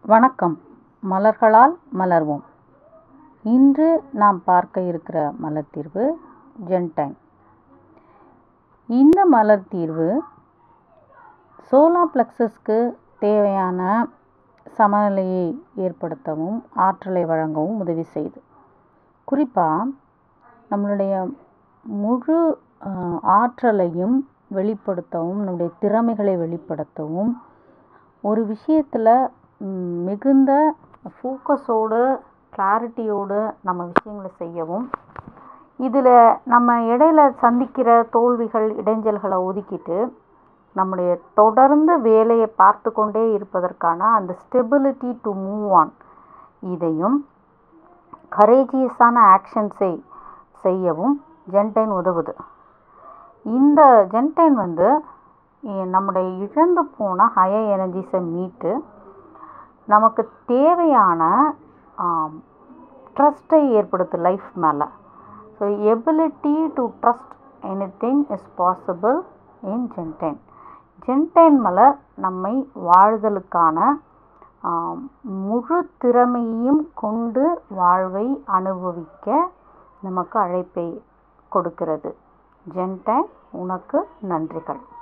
வணக்கம் மலர்களால் மலர்வோம் இன்று நாம் பார்க்க இருக்கிற மலர் தீர்வு ஜென்டைன் இந்த மலர் தீர்வு சோலார் பிளக்ஸஸ்க்கு தேவையான சமநிலையை ஏற்படுத்தவும் ஆற்றலை வழங்கவும் உதவி செய்யுது குறிப்பாக நம்மளுடைய முழு ஆற்றலையும் வெளிப்படுத்தவும் நம்முடைய திறமைகளை வெளிப்படுத்தவும் ஒரு விஷயத்தில் மிகுந்த ஃபோக்கஸோடு கிளாரிட்டியோடு நம்ம விஷயங்களை செய்யவும் இதில் நம்ம இடையில சந்திக்கிற தோல்விகள் இடைஞ்சல்களை ஒதுக்கிட்டு நம்முடைய தொடர்ந்து வேலையை பார்த்து கொண்டே இருப்பதற்கான அந்த ஸ்டெபிலிட்டி டு மூவ் ஆன் இதையும் கரேஜியஸான ஆக்ஷன்ஸை செய்யவும் ஜென்டைன் உதவுது இந்த ஜென்டைன் வந்து நம்முடைய இழந்து போன ஹையர் எனர்ஜிஸை மீட்டு நமக்கு தேவையான ட்ரஸ்ட்டை ஏற்படுத்து லைஃப் மேலே so ability to trust anything is possible in ஜென்டைன் ஜென்டைன் மலர் நம்மை வாழ்தலுக்கான முழு திறமையையும் கொண்டு வாழ்வை அனுபவிக்க நமக்கு அழைப்பை கொடுக்கிறது ஜென்டைன் உனக்கு நன்றிகள்